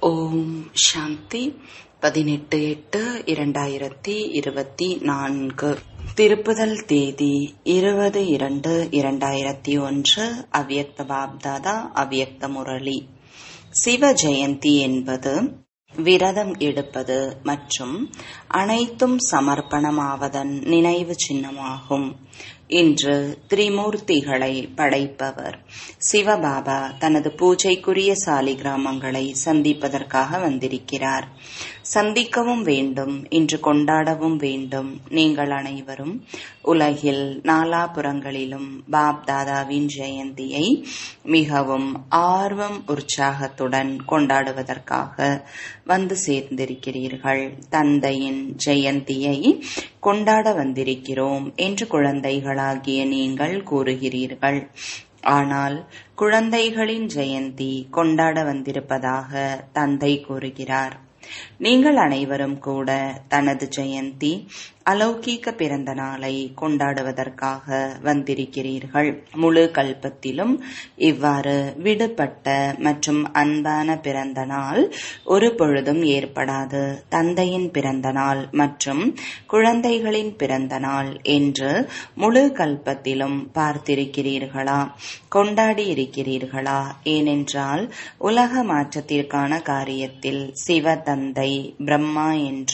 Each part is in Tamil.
ஓம் சாந்தி பதினெட்டு எட்டு இரண்டாயிரத்தி இருபத்தி நான்கு திருப்புதல் தேதி இருபது இரண்டு இரண்டாயிரத்தி ஒன்று அவ்யக்த பாப்தாதா அவ்யக்த முரளி சிவ ஜெயந்தி என்பது விரதம் எடுப்பது மற்றும் அனைத்தும் சமர்ப்பணமாவதன் நினைவு சின்னமாகும் இன்று திரிமூர்த்திகளை படைப்பவர் சிவபாபா தனது பூஜைக்குரிய சாலி கிராமங்களை சந்திப்பதற்காக வந்திருக்கிறார் சந்திக்கவும் வேண்டும் இன்று கொண்டாடவும் வேண்டும் நீங்கள் அனைவரும் உலகில் நாலாபுறங்களிலும் பாப் தாதாவின் ஜெயந்தியை மிகவும் ஆர்வம் உற்சாகத்துடன் கொண்டாடுவதற்காக வந்து சேர்ந்திருக்கிறீர்கள் தந்தையின் ஜெயந்தியை கொண்டாட வந்திருக்கிறோம் என்று குழந்தைகளாகிய நீங்கள் கூறுகிறீர்கள் ஆனால் குழந்தைகளின் ஜெயந்தி கொண்டாட வந்திருப்பதாக தந்தை கூறுகிறார் நீங்கள் அனைவரும் கூட தனது ஜெயந்தி அலௌகீக பிறந்த நாளை கொண்டாடுவதற்காக வந்திருக்கிறீர்கள் முழு கல்பத்திலும் இவ்வாறு விடுபட்ட மற்றும் அன்பான பிறந்த நாள் ஒரு பொழுதும் ஏற்படாது தந்தையின் பிறந்த நாள் மற்றும் குழந்தைகளின் பிறந்த நாள் என்று முழு கல்பத்திலும் பார்த்திருக்கிறீர்களா கொண்டாடி இருக்கிறீர்களா ஏனென்றால் உலக மாற்றத்திற்கான காரியத்தில் சிவ தந்தை பிரம்மா என்ற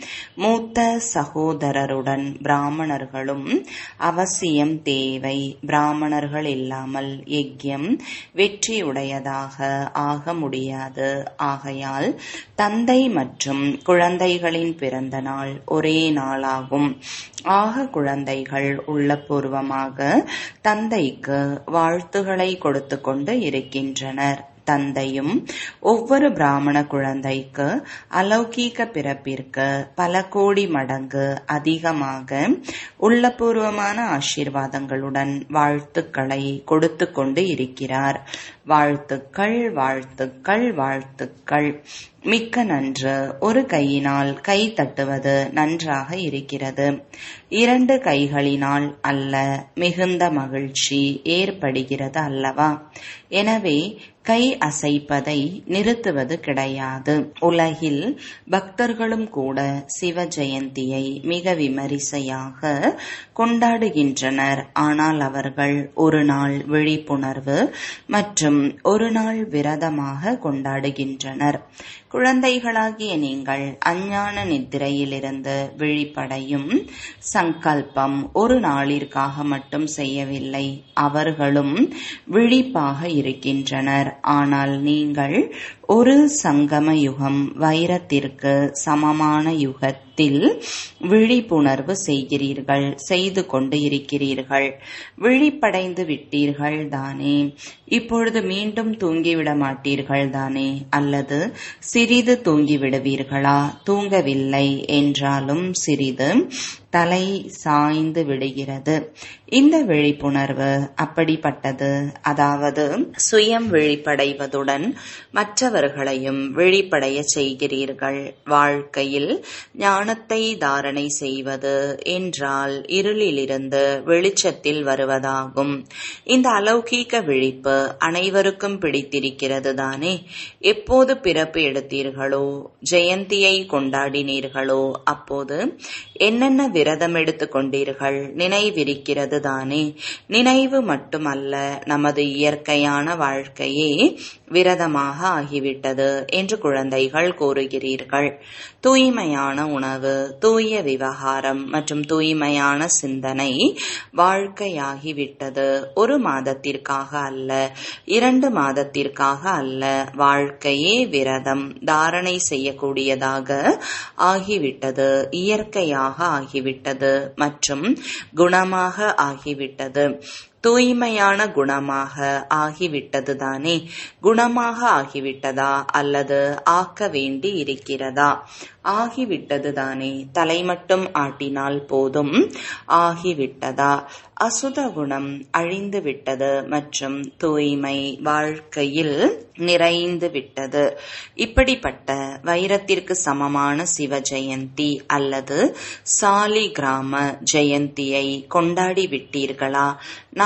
மூத்த சகோதரருடன் பிராமணர்களும் அவசியம் தேவை பிராமணர்கள் இல்லாமல் யஜ்யம் வெற்றியுடையதாக ஆக முடியாது ஆகையால் தந்தை மற்றும் குழந்தைகளின் பிறந்த நாள் ஒரே நாளாகும் ஆக குழந்தைகள் உள்ளபூர்வமாக தந்தைக்கு வாழ்த்துகளை கொடுத்து கொண்டு இருக்கின்றனர் தந்தையும் ஒவ்வொரு பிராமண குழந்தைக்கு அலௌகீக பிறப்பிற்கு பல கோடி மடங்கு அதிகமாக உள்ளபூர்வமான ஆசீர்வாதங்களுடன் வாழ்த்துக்களை கொடுத்து கொண்டு இருக்கிறார் வாழ்த்துக்கள் வாழ்த்துக்கள் வாழ்த்துக்கள் மிக்க நன்று ஒரு கையினால் கை தட்டுவது நன்றாக இருக்கிறது இரண்டு கைகளினால் அல்ல மிகுந்த மகிழ்ச்சி ஏற்படுகிறது அல்லவா எனவே கை அசைப்பதை நிறுத்துவது கிடையாது உலகில் பக்தர்களும் கூட சிவ ஜெயந்தியை மிக விமரிசையாக கொண்டாடுகின்றனர் ஆனால் அவர்கள் ஒரு நாள் விழிப்புணர்வு மற்றும் ஒரு நாள் விரதமாக கொண்டாடுகின்றனர் குழந்தைகளாகிய நீங்கள் அஞ்ஞான நித்திரையிலிருந்து விழிப்படையும் சங்கல்பம் ஒரு நாளிற்காக மட்டும் செய்யவில்லை அவர்களும் விழிப்பாக இருக்கின்றனர் ஆனால் நீங்கள் ஒரு சங்கம யுகம் வைரத்திற்கு சமமான யுகத்தில் விழிப்புணர்வு செய்கிறீர்கள் செய்து கொண்டு இருக்கிறீர்கள் விழிப்படைந்து விட்டீர்கள் தானே இப்பொழுது மீண்டும் தூங்கிவிட மாட்டீர்கள் தானே அல்லது சிறிது தூங்கிவிடுவீர்களா தூங்கவில்லை என்றாலும் சிறிது தலை சாய்ந்து விடுகிறது இந்த விழிப்புணர்வு அப்படிப்பட்டது அதாவது சுயம் விழிப்படைவதுடன் மற்றவர்களையும் விழிப்படைய செய்கிறீர்கள் வாழ்க்கையில் ஞானத்தை தாரணை செய்வது என்றால் இருளிலிருந்து வெளிச்சத்தில் வருவதாகும் இந்த அலௌகீக விழிப்பு அனைவருக்கும் பிடித்திருக்கிறது தானே எப்போது பிறப்பு எடுத்தீர்களோ ஜெயந்தியை கொண்டாடினீர்களோ அப்போது என்னென்ன விரதம் எடுத்துக் கொண்டீர்கள் நினைவிருக்கிறது தானே நினைவு மட்டுமல்ல நமது இயற்கையான வாழ்க்கையே விரதமாக ஆகிவிட்டது என்று குழந்தைகள் கூறுகிறீர்கள் தூய்மையான உணவு தூய விவகாரம் மற்றும் தூய்மையான சிந்தனை வாழ்க்கையாகிவிட்டது ஒரு மாதத்திற்காக அல்ல இரண்டு மாதத்திற்காக அல்ல வாழ்க்கையே விரதம் தாரணை செய்யக்கூடியதாக ஆகிவிட்டது இயற்கையாக ஆகிவிட்டது மற்றும் குணமாக ஆகிவிட்டது தூய்மையான குணமாக ஆகிவிட்டது தானே குணமாக ஆகிவிட்டதா அல்லது ஆக்க வேண்டி இருக்கிறதா ஆகிவிட்டது தானே தலை மட்டும் ஆட்டினால் போதும் ஆகிவிட்டதா அசுத குணம் அழிந்து விட்டது மற்றும் தூய்மை வாழ்க்கையில் நிறைந்து விட்டது இப்படிப்பட்ட வைரத்திற்கு சமமான சிவ ஜெயந்தி அல்லது சாலி கிராம ஜெயந்தியை கொண்டாடி விட்டீர்களா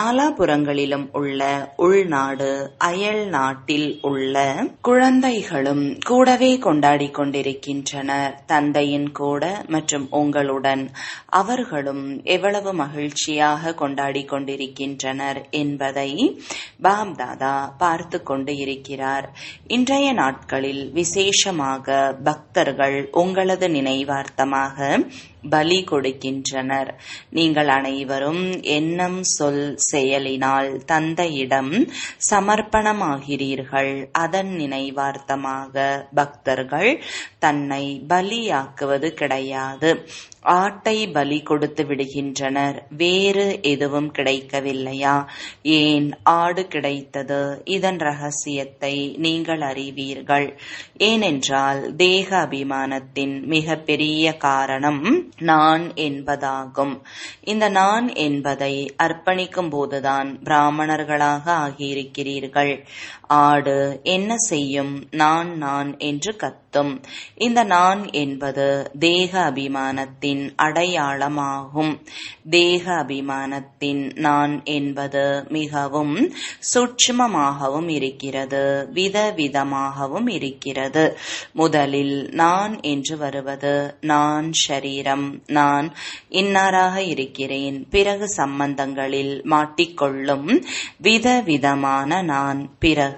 நாலாபுறங்களிலும் உள்ள உள்நாடு அயல் நாட்டில் உள்ள குழந்தைகளும் கூடவே கொண்டாடி கொண்டிருக்கின்றனர் தந்தையின் கூட மற்றும் உங்களுடன் அவர்களும் எவ்வளவு மகிழ்ச்சியாக கொண்டாடி கொண்டிருக்கின்றனர் என்பதை பாப்தாதா பார்த்து கொண்டு இருக்கிறார் இன்றைய நாட்களில் விசேஷமாக பக்தர்கள் உங்களது நினைவார்த்தமாக பலி கொடுக்கின்றனர் நீங்கள் அனைவரும் எண்ணம் சொல் செயலினால் தந்தையிடம் சமர்ப்பணமாகிறீர்கள் அதன் நினைவார்த்தமாக பக்தர்கள் தன்னை பலியாக்குவது கிடையாது ஆட்டை பலி கொடுத்து விடுகின்றனர் வேறு எதுவும் கிடைக்கவில்லையா ஏன் ஆடு கிடைத்தது இதன் ரகசியத்தை நீங்கள் அறிவீர்கள் ஏனென்றால் தேக அபிமானத்தின் மிக பெரிய காரணம் நான் என்பதாகும் இந்த நான் என்பதை அர்ப்பணிக்கும் போதுதான் பிராமணர்களாக ஆகியிருக்கிறீர்கள் ஆடு என்ன செய்யும் நான் நான் என்று கத்தும் இந்த நான் என்பது தேக அபிமானத்தின் அடையாளமாகும் தேக அபிமானத்தின் நான் என்பது மிகவும் சூட்சுமமாகவும் இருக்கிறது விதவிதமாகவும் இருக்கிறது முதலில் நான் என்று வருவது நான் ஷரீரம் நான் இன்னாராக இருக்கிறேன் பிறகு சம்பந்தங்களில் மாட்டிக்கொள்ளும் விதவிதமான நான் பிறகு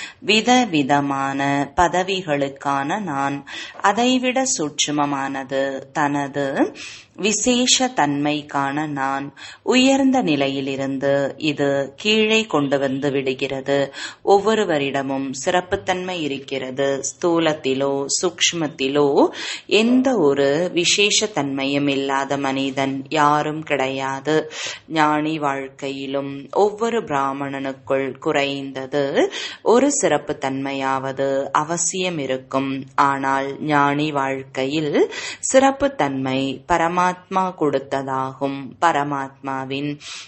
விதவிதமான பதவிகளுக்கான நான் அதைவிட சூட்சுமமானது தனது விசேஷ தன்மைக்கான நான் உயர்ந்த நிலையிலிருந்து இது கீழே கொண்டு வந்து விடுகிறது ஒவ்வொருவரிடமும் சிறப்புத்தன்மை இருக்கிறது ஸ்தூலத்திலோ சூக்ஷ்மத்திலோ எந்த ஒரு விசேஷ தன்மையும் இல்லாத மனிதன் யாரும் கிடையாது ஞானி வாழ்க்கையிலும் ஒவ்வொரு பிராமணனுக்குள் குறைந்தது ஒரு சிறப்பு தன்மையாவது அவசியம் இருக்கும் ஆனால் ஞானி வாழ்க்கையில் சிறப்பு தன்மை பரமாத்மா கொடுத்ததாகும் பரமாத்மாவின்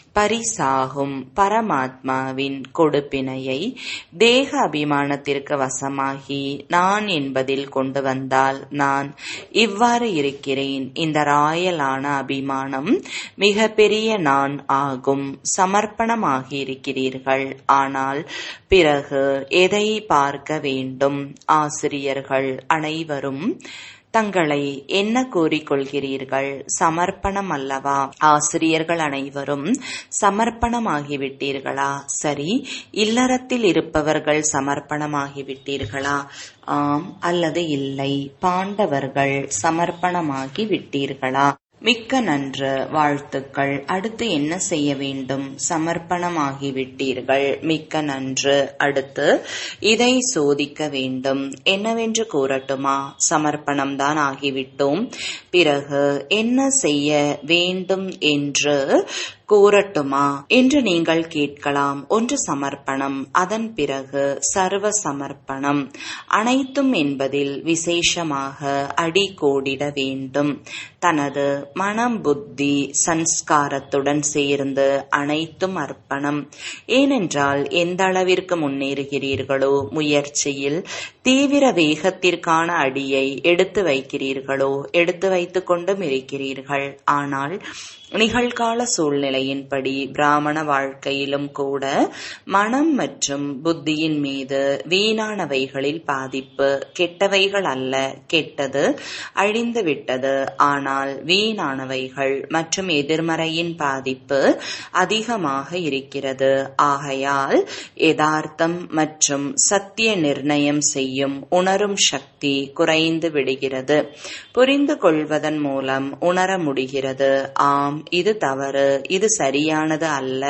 பரிசாகும் பரமாத்மாவின் கொடுப்பினையை தேக அபிமானத்திற்கு வசமாகி நான் என்பதில் கொண்டு வந்தால் நான் இவ்வாறு இருக்கிறேன் இந்த ராயலான அபிமானம் மிக பெரிய நான் ஆகும் சமர்ப்பணமாகி இருக்கிறீர்கள் ஆனால் பிறகு எதை பார்க்க வேண்டும் ஆசிரியர்கள் அனைவரும் தங்களை என்ன கூறிக்கொள்கிறீர்கள் சமர்ப்பணம் அல்லவா ஆசிரியர்கள் அனைவரும் சமர்ப்பணமாகிவிட்டீர்களா சரி இல்லறத்தில் இருப்பவர்கள் சமர்ப்பணமாகிவிட்டீர்களா ஆம் அல்லது இல்லை பாண்டவர்கள் சமர்ப்பணமாகி விட்டீர்களா மிக்க நன்று வாழ்த்துக்கள் அடுத்து என்ன செய்ய வேண்டும் சமர்ப்பணமாகிவிட்டீர்கள் மிக்க நன்று அடுத்து இதை சோதிக்க வேண்டும் என்னவென்று கூறட்டுமா சமர்ப்பணம் தான் ஆகிவிட்டோம் பிறகு என்ன செய்ய வேண்டும் என்று கூறட்டுமா என்று நீங்கள் கேட்கலாம் ஒன்று சமர்ப்பணம் அதன் பிறகு சர்வ சமர்ப்பணம் அனைத்தும் என்பதில் விசேஷமாக அடி கோடிட வேண்டும் தனது மனம் புத்தி சன்ஸ்காரத்துடன் சேர்ந்து அனைத்தும் அர்ப்பணம் ஏனென்றால் எந்த அளவிற்கு முன்னேறுகிறீர்களோ முயற்சியில் தீவிர வேகத்திற்கான அடியை எடுத்து வைக்கிறீர்களோ எடுத்து வைத்துக் கொண்டும் இருக்கிறீர்கள் ஆனால் நிகழ்கால சூழ்நிலையின்படி பிராமண வாழ்க்கையிலும் கூட மனம் மற்றும் புத்தியின் மீது வீணானவைகளில் பாதிப்பு கெட்டவைகள் அல்ல கெட்டது அழிந்து விட்டது ஆனால் வீணானவைகள் மற்றும் எதிர்மறையின் பாதிப்பு அதிகமாக இருக்கிறது ஆகையால் யதார்த்தம் மற்றும் சத்திய நிர்ணயம் செய்யும் உணரும் சக்தி குறைந்து விடுகிறது புரிந்து கொள்வதன் மூலம் உணர முடிகிறது ஆம் இது தவறு இது சரியானது அல்ல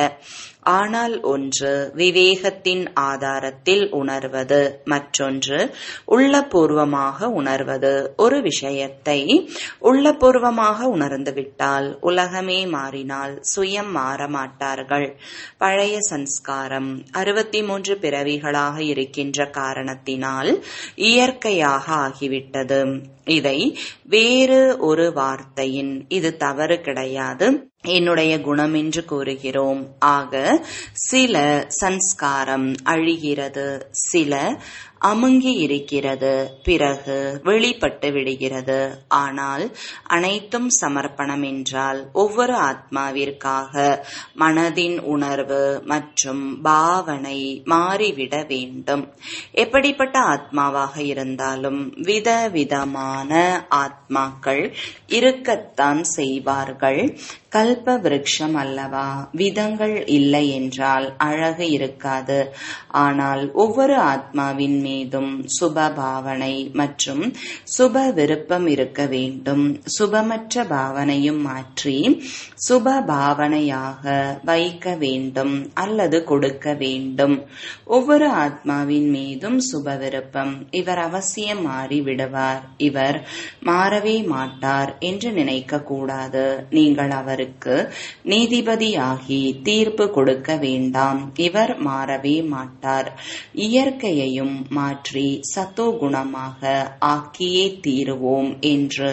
ஆனால் ஒன்று விவேகத்தின் ஆதாரத்தில் உணர்வது மற்றொன்று உள்ளபூர்வமாக உணர்வது ஒரு விஷயத்தை உள்ளபூர்வமாக உணர்ந்துவிட்டால் உலகமே மாறினால் சுயம் மாற மாட்டார்கள் பழைய சன்ஸ்காரம் அறுபத்தி மூன்று பிறவிகளாக இருக்கின்ற காரணத்தினால் இயற்கையாக ஆகிவிட்டது இதை வேறு ஒரு வார்த்தையின் இது தவறு கிடையாது என்னுடைய குணம் என்று கூறுகிறோம் ஆக சில சன்ஸ்காரம் அழிகிறது சில அமுங்கி இருக்கிறது பிறகு வெளிப்பட்டு விடுகிறது ஆனால் அனைத்தும் சமர்ப்பணம் என்றால் ஒவ்வொரு ஆத்மாவிற்காக மனதின் உணர்வு மற்றும் பாவனை மாறிவிட வேண்டும் எப்படிப்பட்ட ஆத்மாவாக இருந்தாலும் விதவிதமான ஆத்மாக்கள் இருக்கத்தான் செய்வார்கள் கல்ப விருட்சம் அல்லவா விதங்கள் இல்லை என்றால் அழகு இருக்காது ஆனால் ஒவ்வொரு ஆத்மாவின் மீதும் சுப பாவனை மற்றும் சுப விருப்பம் இருக்க வேண்டும் சுபமற்ற பாவனையும் மாற்றி சுப பாவனையாக வைக்க வேண்டும் அல்லது கொடுக்க வேண்டும் ஒவ்வொரு ஆத்மாவின் மீதும் சுப விருப்பம் இவர் அவசியம் மாறி விடுவார் இவர் மாறவே மாட்டார் என்று நினைக்க கூடாது நீங்கள் அவர் அவருக்கு நீதிபதியாகி தீர்ப்பு கொடுக்க வேண்டாம் இவர் மாறவே மாட்டார் இயற்கையையும் மாற்றி சத்தோ குணமாக ஆக்கியே தீருவோம் என்று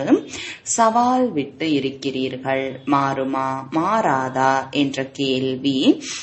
சவால் விட்டு இருக்கிறீர்கள் மாறுமா மாறாதா என்ற கேள்வி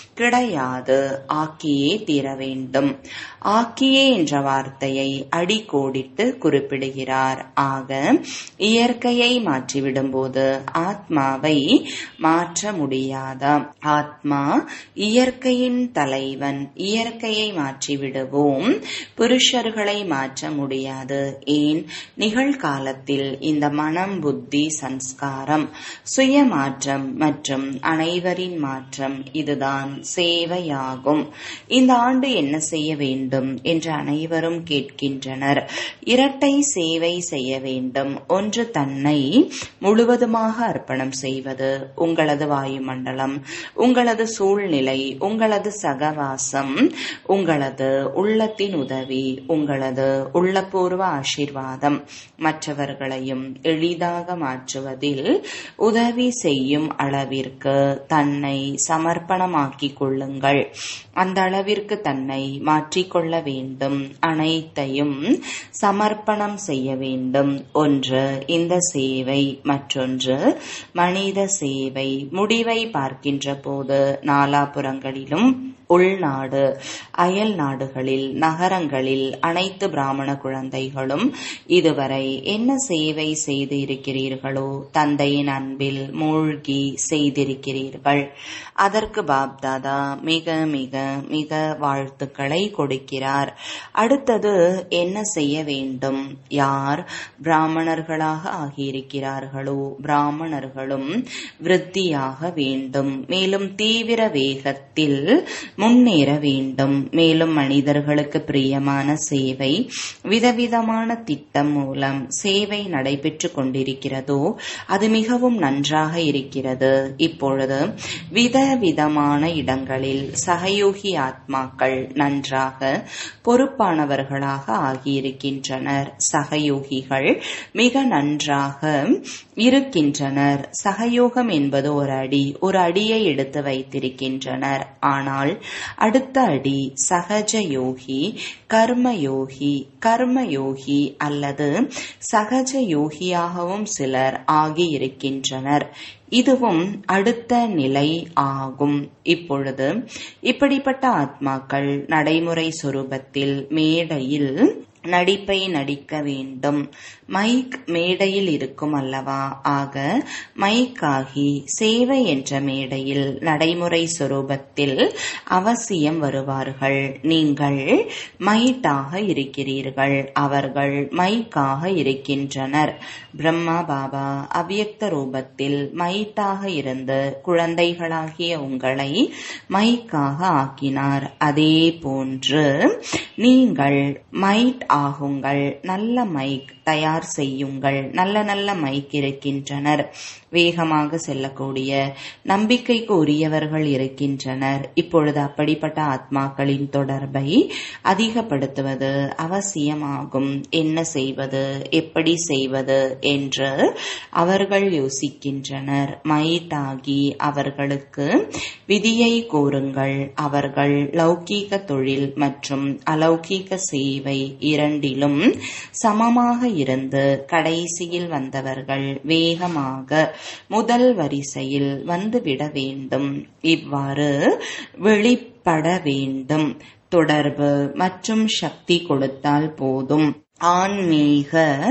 கிடையாது ஆக்கியே தீர வேண்டும் ஆக்கியே என்ற வார்த்தையை அடிக்கோடிட்டு குறிப்பிடுகிறார் ஆக இயற்கையை மாற்றிவிடும்போது ஆத்மாவை மாற்ற முடியாதா ஆத்மா இயற்கையின் தலைவன் இயற்கையை மாற்றிவிடுவோம் புருஷர்களை மாற்ற முடியாது ஏன் நிகழ்காலத்தில் இந்த மனம் புத்தி சன்ஸ்காரம் சுய மாற்றம் மற்றும் அனைவரின் மாற்றம் இதுதான் சேவையாகும் இந்த ஆண்டு என்ன செய்ய வேண்டும் என்று அனைவரும் கேட்கின்றனர் இரட்டை சேவை செய்ய வேண்டும் ஒன்று தன்னை முழுவதுமாக அர்ப்பணம் செய்வது உங்களது வாயுமண்டலம் உங்களது சூழ்நிலை உங்களது சகவாசம் உங்களது உள்ளத்தின் உதவி உங்களது உள்ளபூர்வ ஆசிர்வாதம் மற்றவர்களையும் எளிதாக மாற்றுவதில் உதவி செய்யும் அளவிற்கு தன்னை சமர்ப்பணமாக்கிக் கொள்ளுங்கள் அந்த அளவிற்கு தன்னை மாற்றிக்கொள்ள வேண்டும் அனைத்தையும் சமர்ப்பணம் செய்ய வேண்டும் ஒன்று இந்த சேவை மற்றொன்று மனித சேவை முடிவை பார்க்கின்ற போது நாலாபுறங்களிலும் உள்நாடு அயல் நாடுகளில் நகரங்களில் அனைத்து பிராமண குழந்தைகளும் இதுவரை என்ன சேவை செய்து இருக்கிறீர்களோ தந்தையின் அன்பில் மூழ்கி செய்திருக்கிறீர்கள் அதற்கு பாப்தாதா மிக மிக மிக வாழ்த்துக்களை கொடுக்கிறார் அடுத்தது என்ன செய்ய வேண்டும் யார் பிராமணர்களாக ஆகியிருக்கிறார்களோ பிராமணர்களும் விருத்தியாக வேண்டும் மேலும் தீவிர வேகத்தில் முன்னேற வேண்டும் மேலும் மனிதர்களுக்கு பிரியமான சேவை விதவிதமான திட்டம் மூலம் சேவை நடைபெற்று கொண்டிருக்கிறதோ அது மிகவும் நன்றாக இருக்கிறது இப்பொழுது விதவிதமான இடங்களில் சகயோகி ஆத்மாக்கள் நன்றாக பொறுப்பானவர்களாக ஆகியிருக்கின்றனர் சகயோகிகள் மிக நன்றாக இருக்கின்றனர் சகயோகம் என்பது ஒரு அடி ஒரு அடியை எடுத்து வைத்திருக்கின்றனர் ஆனால் அடுத்த அடி சகஜ யோகி கர்ம யோகி கர்ம யோகி அல்லது சகஜ யோகியாகவும் சிலர் ஆகியிருக்கின்றனர் இதுவும் அடுத்த நிலை ஆகும் இப்பொழுது இப்படிப்பட்ட ஆத்மாக்கள் நடைமுறை சொரூபத்தில் மேடையில் நடிப்பை நடிக்க வேண்டும் மைக் மேடையில் இருக்கும் அல்லவா ஆக மைக்காகி சேவை என்ற மேடையில் நடைமுறை சொரூபத்தில் அவசியம் வருவார்கள் நீங்கள் மைட்டாக இருக்கிறீர்கள் அவர்கள் மைக்காக இருக்கின்றனர் பிரம்மா பாபா அவ்யக்த ரூபத்தில் மைட்டாக இருந்து குழந்தைகளாகிய உங்களை மைக்காக ஆக்கினார் அதே போன்று நீங்கள் மைட் ஆகுங்கள் நல்ல மைக் தயார் செய்யுங்கள் நல்ல நல்ல மைக் இருக்கின்றனர் வேகமாக செல்லக்கூடிய நம்பிக்கைக்கு உரியவர்கள் இருக்கின்றனர் இப்பொழுது அப்படிப்பட்ட ஆத்மாக்களின் தொடர்பை அதிகப்படுத்துவது அவசியமாகும் என்ன செய்வது எப்படி செய்வது என்று அவர்கள் யோசிக்கின்றனர் மைட்டாகி அவர்களுக்கு விதியை கூறுங்கள் அவர்கள் லௌகீக தொழில் மற்றும் அலௌகீக சேவை இரண்டிலும் சமமாக இருந்து கடைசியில் வந்தவர்கள் வேகமாக முதல் வரிசையில் வந்துவிட வேண்டும் இவ்வாறு வெளிப்பட வேண்டும் தொடர்பு மற்றும் சக்தி கொடுத்தால் போதும் ஆன்மீக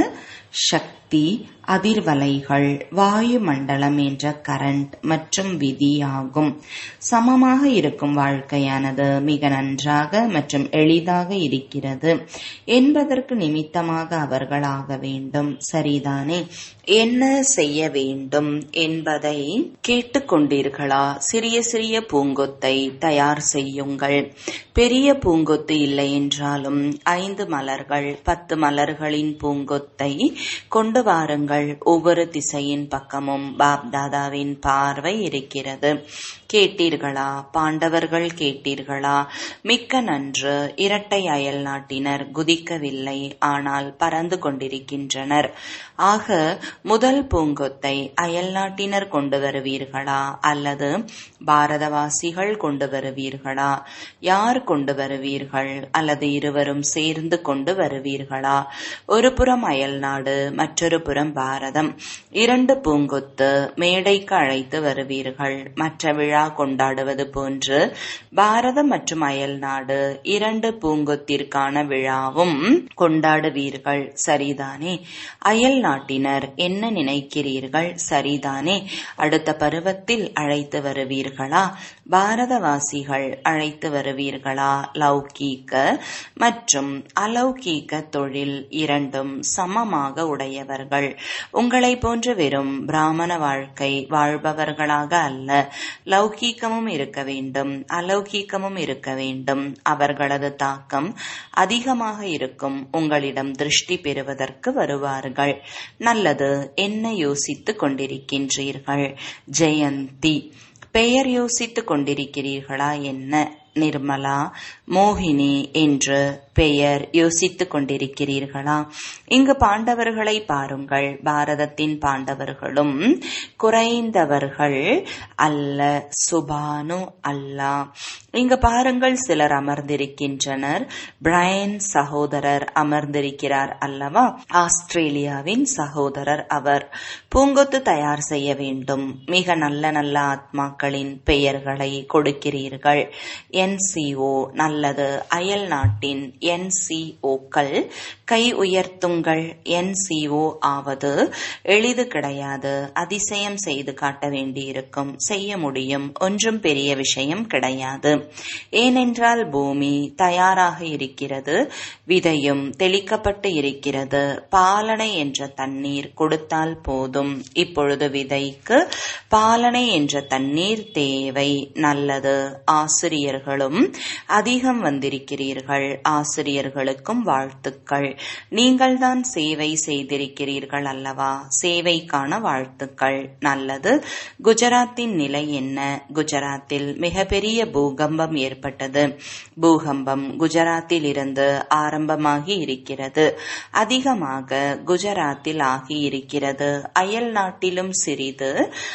சக்தி அதிர்வலைகள் வாயு மண்டலம் என்ற கரண்ட் மற்றும் விதியாகும் சமமாக இருக்கும் வாழ்க்கையானது மிக நன்றாக மற்றும் எளிதாக இருக்கிறது என்பதற்கு நிமித்தமாக அவர்கள் ஆக வேண்டும் சரிதானே என்ன செய்ய வேண்டும் என்பதை கேட்டுக்கொண்டீர்களா சிறிய சிறிய பூங்கொத்தை தயார் செய்யுங்கள் பெரிய பூங்கொத்து இல்லை என்றாலும் ஐந்து மலர்கள் பத்து மலர்களின் பூங்கொத்தை கொண்டு வாருங்கள் ஒவ்வொரு திசையின் பக்கமும் பாப் தாதாவின் பார்வை இருக்கிறது கேட்டீர்களா பாண்டவர்கள் கேட்டீர்களா மிக்க நன்று இரட்டை அயல் நாட்டினர் குதிக்கவில்லை ஆனால் பறந்து கொண்டிருக்கின்றனர் ஆக முதல் பூங்கொத்தை அயல் நாட்டினர் கொண்டு வருவீர்களா அல்லது பாரதவாசிகள் கொண்டு வருவீர்களா யார் கொண்டு வருவீர்கள் அல்லது இருவரும் சேர்ந்து கொண்டு வருவீர்களா ஒரு புறம் அயல் நாடு மற்றொரு புறம் பாரதம் இரண்டு பூங்கொத்து மேடைக்கு அழைத்து வருவீர்கள் மற்ற விழா கொண்டாடுவது போன்று பாரதம் மற்றும் அயல் நாடு இரண்டு பூங்கொத்திற்கான விழாவும் கொண்டாடுவீர்கள் சரிதானே அயல் நாட்டினர் என்ன நினைக்கிறீர்கள் சரிதானே அடுத்த பருவத்தில் அழைத்து வருவீர்களா பாரதவாசிகள் அழைத்து வருவீர்களா லௌகீக மற்றும் அலௌகீக தொழில் இரண்டும் சமமாக உடையவர்கள் உங்களை போன்ற வெறும் பிராமண வாழ்க்கை வாழ்பவர்களாக அல்ல லௌகீகமும் இருக்க வேண்டும் அலௌகீகமும் இருக்க வேண்டும் அவர்களது தாக்கம் அதிகமாக இருக்கும் உங்களிடம் திருஷ்டி பெறுவதற்கு வருவார்கள் நல்லது என்ன யோசித்துக் கொண்டிருக்கின்றீர்கள் ஜெயந்தி பெயர் யோசித்துக் கொண்டிருக்கிறீர்களா என்ன நிர்மலா மோகினி என்று பெயர் யோசித்துக் கொண்டிருக்கிறீர்களா இங்கு பாண்டவர்களை பாருங்கள் பாரதத்தின் பாண்டவர்களும் குறைந்தவர்கள் அல்ல சுபானு அல்லா இங்கு பாருங்கள் சிலர் அமர்ந்திருக்கின்றனர் பிரையன் சகோதரர் அமர்ந்திருக்கிறார் அல்லவா ஆஸ்திரேலியாவின் சகோதரர் அவர் பூங்கொத்து தயார் செய்ய வேண்டும் மிக நல்ல நல்ல ஆத்மாக்களின் பெயர்களை கொடுக்கிறீர்கள் என்சிஓ நல்லது அயல் நாட்டின் என்சிஓக்கள் கை உயர்த்துங்கள் என்சிஓ ஆவது எளிது கிடையாது அதிசயம் செய்து காட்ட வேண்டியிருக்கும் செய்ய முடியும் ஒன்றும் பெரிய விஷயம் கிடையாது ஏனென்றால் பூமி தயாராக இருக்கிறது விதையும் தெளிக்கப்பட்டு இருக்கிறது பாலனை என்ற தண்ணீர் கொடுத்தால் போதும் இப்பொழுது விதைக்கு பாலனை என்ற தண்ணீர் தேவை நல்லது ஆசிரியர்களும் அதிகம் வந்திருக்கிறீர்கள் ஆசிரியர்களுக்கும் வாழ்த்துக்கள் நீங்கள்தான் சேவை செய்திருக்கிறீர்கள் அல்லவா சேவைக்கான வாழ்த்துக்கள் நல்லது குஜராத்தின் நிலை என்ன குஜராத்தில் மிகப்பெரிய பூகம்பம் ஏற்பட்டது பூகம்பம் குஜராத்தில் இருந்து ஆரம்பமாகி இருக்கிறது அதிகமாக குஜராத்தில் ஆகி இருக்கிறது அயல் நாட்டிலும் சிறிது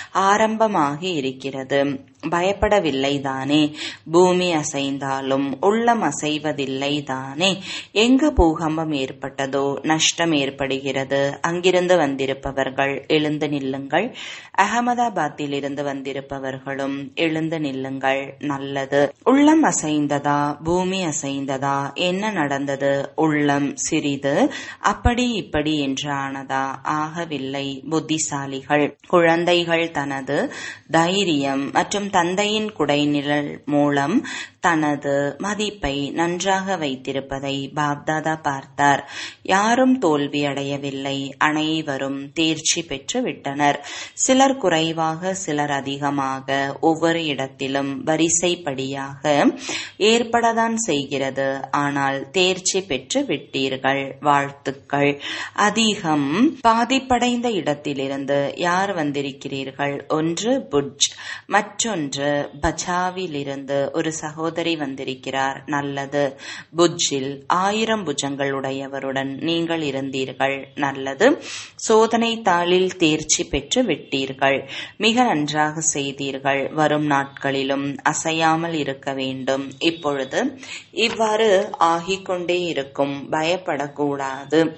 ஆரம்பமாகி இருக்கிறது பயப்படவில்லை தானே பூமி அசைந்தாலும் உள்ளம் அசைவதில்லை தானே எங்கு பூகம்பம் ஏற்பட்டதோ நஷ்டம் ஏற்படுகிறது அங்கிருந்து வந்திருப்பவர்கள் எழுந்து நில்லுங்கள் அகமதாபாத்தில் இருந்து வந்திருப்பவர்களும் எழுந்து நில்லுங்கள் நல்லது உள்ளம் அசைந்ததா பூமி அசைந்ததா என்ன நடந்தது உள்ளம் சிறிது அப்படி இப்படி என்று ஆனதா ஆகவில்லை புத்திசாலிகள் குழந்தைகள் தனது தைரியம் மற்றும் தந்தையின் குடைநிழல் மூலம் தனது மதிப்பை நன்றாக வைத்திருப்பதை பாப்தாதா பார்த்தார் யாரும் தோல்வி அடையவில்லை அனைவரும் தேர்ச்சி பெற்று விட்டனர் சிலர் குறைவாக சிலர் அதிகமாக ஒவ்வொரு இடத்திலும் வரிசைப்படியாக ஏற்படத்தான் செய்கிறது ஆனால் தேர்ச்சி பெற்று விட்டீர்கள் வாழ்த்துக்கள் அதிகம் பாதிப்படைந்த இடத்திலிருந்து யார் வந்திருக்கிறீர்கள் ஒன்று புட்ஜ் மற்றொன்று பஜாவில் இருந்து ஒரு சகோதரி வந்திருக்கிறார் நல்லது புஜ்ஜில் ஆயிரம் புஜங்கள் உடையவருடன் நீங்கள் இருந்தீர்கள் நல்லது சோதனை தாளில் தேர்ச்சி பெற்று விட்டீர்கள் மிக நன்றாக செய்தீர்கள் வரும் நாட்களிலும் அசையாமல் இருக்க வேண்டும் இப்பொழுது இவ்வாறு ஆகிக்கொண்டே இருக்கும் பயப்படக்கூடாது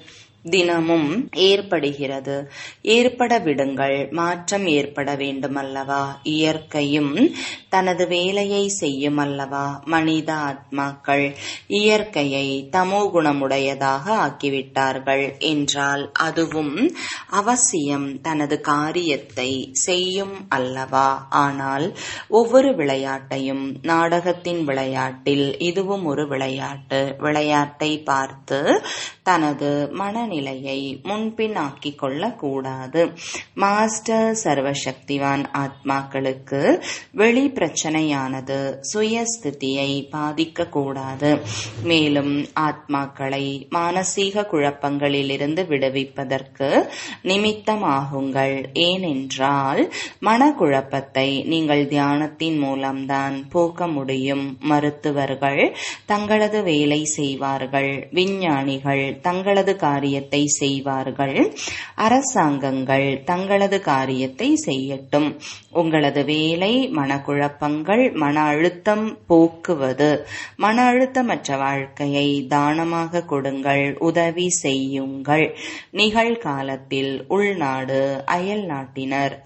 தினமும் ஏற்படுகிறது ஏற்பட விடுங்கள் மாற்றம் ஏற்பட வேண்டுமல்லவா இயற்கையும் தனது வேலையை செய்யும் அல்லவா மனித ஆத்மாக்கள் இயற்கையை தமோ குணமுடையதாக ஆக்கிவிட்டார்கள் என்றால் அதுவும் அவசியம் தனது காரியத்தை செய்யும் அல்லவா ஆனால் ஒவ்வொரு விளையாட்டையும் நாடகத்தின் விளையாட்டில் இதுவும் ஒரு விளையாட்டு விளையாட்டை பார்த்து தனது மனநிலையை முன்பின் ஆக்கிக் கொள்ளக்கூடாது மாஸ்டர் சர்வசக்திவான் ஆத்மாக்களுக்கு வெளி பிரச்சனையானது சுயஸ்திதியை பாதிக்க கூடாது மேலும் ஆத்மாக்களை மானசீக குழப்பங்களிலிருந்து விடுவிப்பதற்கு நிமித்தமாகுங்கள் ஏனென்றால் மனக்குழப்பத்தை நீங்கள் தியானத்தின் மூலம்தான் போக்க முடியும் மருத்துவர்கள் தங்களது வேலை செய்வார்கள் விஞ்ஞானிகள் தங்களது காரியத்தை செய்வார்கள் அரசாங்கங்கள் தங்களது காரியத்தை செய்யட்டும் உங்களது வேலை மனக்குழப்பங்கள் மன அழுத்தம் போக்குவது மன அழுத்தமற்ற வாழ்க்கையை தானமாக கொடுங்கள் உதவி செய்யுங்கள் நிகழ்காலத்தில் உள்நாடு அயல் நாட்டினர்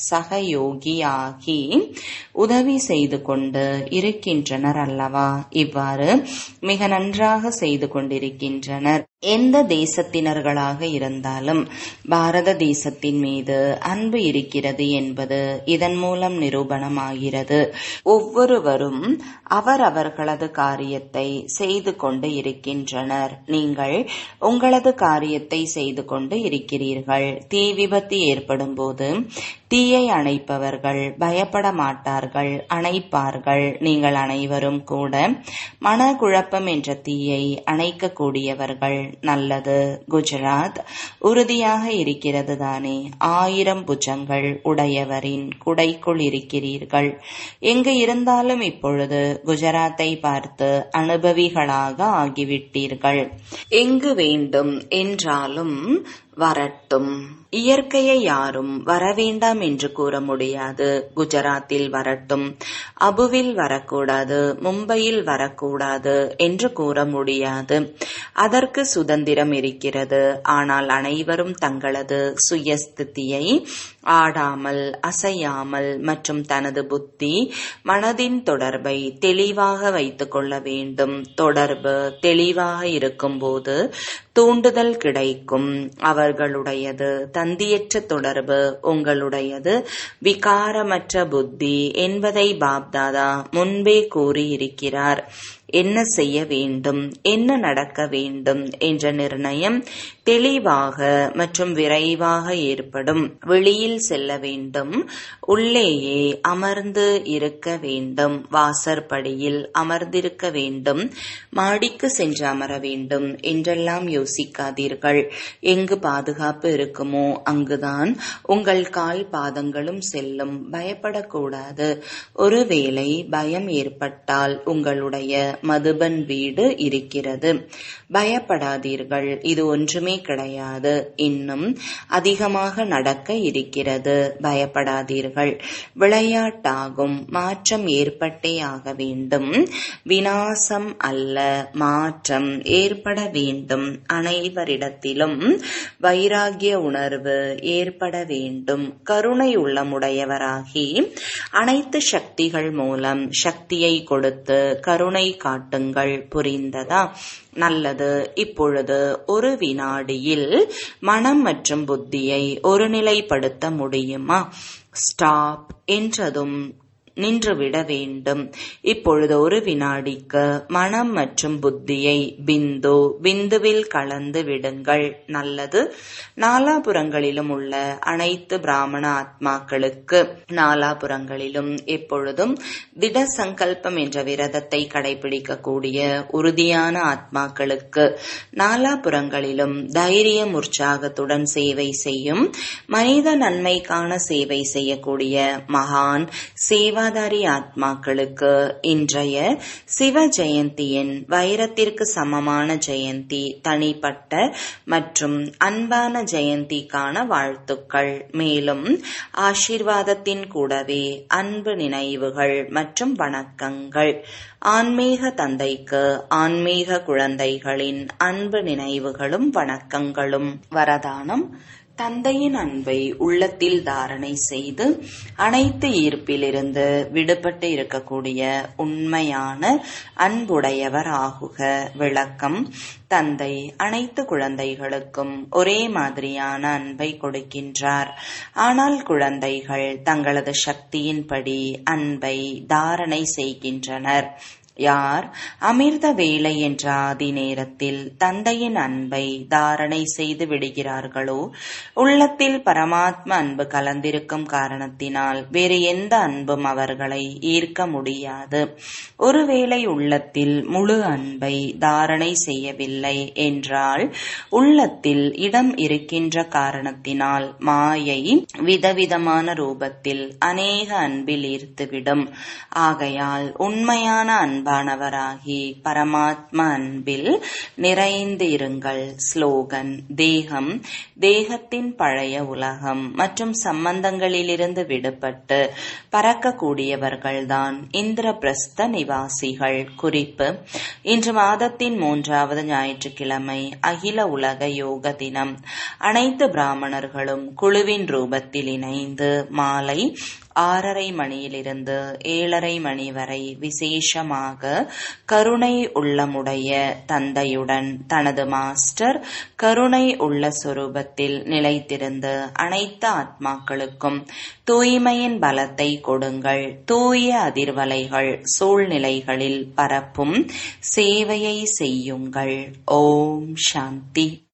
சகயோகியாகி உதவி செய்து கொண்டு இருக்கின்றனர் அல்லவா இவ்வாறு மிக நன்றாக செய்து கொண்டிருக்கின்றனர் எந்த தேசத்தினர்களாக இருந்தாலும் பாரத தேசத்தின் மீது அன்பு இருக்கிறது என்பது இதன் மூலம் நிரூபணமாகிறது ஒவ்வொருவரும் அவரவர்களது காரியத்தை செய்து கொண்டு இருக்கின்றனர் நீங்கள் உங்களது காரியத்தை செய்து கொண்டு இருக்கிறீர்கள் தீ விபத்து ஏற்படும் போது தீயை அணைப்பவர்கள் பயப்பட மாட்டார்கள் அணைப்பார்கள் நீங்கள் அனைவரும் கூட மனக்குழப்பம் என்ற தீயை அணைக்கக்கூடியவர்கள் நல்லது குஜராத் உறுதியாக இருக்கிறது தானே ஆயிரம் புஜங்கள் உடையவரின் குடைக்குள் இருக்கிறீர்கள் எங்கு இருந்தாலும் இப்பொழுது குஜராத்தை பார்த்து அனுபவிகளாக ஆகிவிட்டீர்கள் எங்கு வேண்டும் என்றாலும் வரட்டும் இயற்கையை யாரும் வரவேண்டாம் என்று கூற முடியாது குஜராத்தில் வரட்டும் அபுவில் வரக்கூடாது மும்பையில் வரக்கூடாது என்று கூற முடியாது அதற்கு சுதந்திரம் இருக்கிறது ஆனால் அனைவரும் தங்களது சுயஸ்திதியை ஆடாமல் அசையாமல் மற்றும் தனது புத்தி மனதின் தொடர்பை தெளிவாக வைத்துக் கொள்ள வேண்டும் தொடர்பு தெளிவாக இருக்கும்போது தூண்டுதல் கிடைக்கும் அவர்களுடையது தந்தியற்ற தொடர்பு உங்களுடையது விகாரமற்ற புத்தி என்பதை பாப்தாதா முன்பே கூறியிருக்கிறார் என்ன செய்ய வேண்டும் என்ன நடக்க வேண்டும் என்ற நிர்ணயம் தெளிவாக மற்றும் விரைவாக ஏற்படும் வெளியில் செல்ல வேண்டும் உள்ளேயே அமர்ந்து இருக்க வேண்டும் வாசற்படியில் அமர்ந்திருக்க வேண்டும் மாடிக்கு சென்று அமர வேண்டும் என்றெல்லாம் யோசிக்காதீர்கள் எங்கு பாதுகாப்பு இருக்குமோ அங்குதான் உங்கள் கால் பாதங்களும் செல்லும் பயப்படக்கூடாது ஒருவேளை பயம் ஏற்பட்டால் உங்களுடைய மதுபன் வீடு இருக்கிறது பயப்படாதீர்கள் இது ஒன்றுமே கிடையாது இன்னும் அதிகமாக நடக்க இருக்கிறது பயப்படாதீர்கள் விளையாட்டாகும் மாற்றம் ஏற்பட்டே ஆக வேண்டும் வினாசம் அல்ல மாற்றம் ஏற்பட வேண்டும் அனைவரிடத்திலும் வைராகிய உணர்வு ஏற்பட வேண்டும் கருணை உள்ளமுடையவராகி அனைத்து சக்திகள் மூலம் சக்தியை கொடுத்து கருணை காட்டுங்கள் புரிந்ததா நல்லது இப்பொழுது ஒரு வினாடியில் மனம் மற்றும் புத்தியை ஒருநிலைப்படுத்த முடியுமா ஸ்டாப் என்றதும் நின்றுவிட வேண்டும் இப்பொழுது ஒரு வினாடிக்கு மனம் மற்றும் புத்தியை பிந்து பிந்துவில் கலந்து விடுங்கள் நல்லது நாலாபுறங்களிலும் உள்ள அனைத்து பிராமண ஆத்மாக்களுக்கு நாலாபுறங்களிலும் எப்பொழுதும் திட சங்கல்பம் என்ற விரதத்தை கடைபிடிக்கக்கூடிய உறுதியான ஆத்மாக்களுக்கு நாலாபுறங்களிலும் தைரியம் உற்சாகத்துடன் சேவை செய்யும் மனித நன்மைக்கான சேவை செய்யக்கூடிய மகான் சேவா சூக்ஷ்மாதாரி ஆத்மாக்களுக்கு இன்றைய சிவ ஜெயந்தியின் வைரத்திற்கு சமமான ஜெயந்தி தனிப்பட்ட மற்றும் அன்பான ஜெயந்திக்கான வாழ்த்துக்கள் மேலும் ஆசீர்வாதத்தின் கூடவே அன்பு நினைவுகள் மற்றும் வணக்கங்கள் ஆன்மீக தந்தைக்கு ஆன்மீக குழந்தைகளின் அன்பு நினைவுகளும் வணக்கங்களும் வரதானம் தந்தையின் அன்பை உள்ளத்தில் தாரணை செய்து அனைத்து ஈர்ப்பிலிருந்து விடுபட்டு இருக்கக்கூடிய உண்மையான அன்புடையவர் ஆகுக விளக்கம் தந்தை அனைத்து குழந்தைகளுக்கும் ஒரே மாதிரியான அன்பை கொடுக்கின்றார் ஆனால் குழந்தைகள் தங்களது சக்தியின்படி அன்பை தாரணை செய்கின்றனர் யார் அமிர்த வேலை என்ற ஆதி நேரத்தில் தந்தையின் அன்பை தாரணை செய்து விடுகிறார்களோ உள்ளத்தில் பரமாத்ம அன்பு கலந்திருக்கும் காரணத்தினால் வேறு எந்த அன்பும் அவர்களை ஈர்க்க முடியாது ஒருவேளை உள்ளத்தில் முழு அன்பை தாரணை செய்யவில்லை என்றால் உள்ளத்தில் இடம் இருக்கின்ற காரணத்தினால் மாயை விதவிதமான ரூபத்தில் அநேக அன்பில் ஈர்த்துவிடும் ஆகையால் உண்மையான அன்பு அன்பானவராகி பரமாத்ம அன்பில் நிறைந்து இருங்கள் ஸ்லோகன் தேகம் தேகத்தின் பழைய உலகம் மற்றும் சம்பந்தங்களிலிருந்து விடுபட்டு பறக்கக்கூடியவர்கள்தான் இந்திரபிரஸ்த நிவாசிகள் குறிப்பு இன்று மாதத்தின் மூன்றாவது ஞாயிற்றுக்கிழமை அகில உலக யோக தினம் அனைத்து பிராமணர்களும் குழுவின் ரூபத்தில் இணைந்து மாலை ஆறரை மணியிலிருந்து ஏழரை மணி வரை விசேஷமாக கருணை உள்ளமுடைய தந்தையுடன் தனது மாஸ்டர் கருணை உள்ள சொரூபத்தில் நிலைத்திருந்து அனைத்து ஆத்மாக்களுக்கும் தூய்மையின் பலத்தை கொடுங்கள் தூய அதிர்வலைகள் சூழ்நிலைகளில் பரப்பும் சேவையை செய்யுங்கள் ஓம் சாந்தி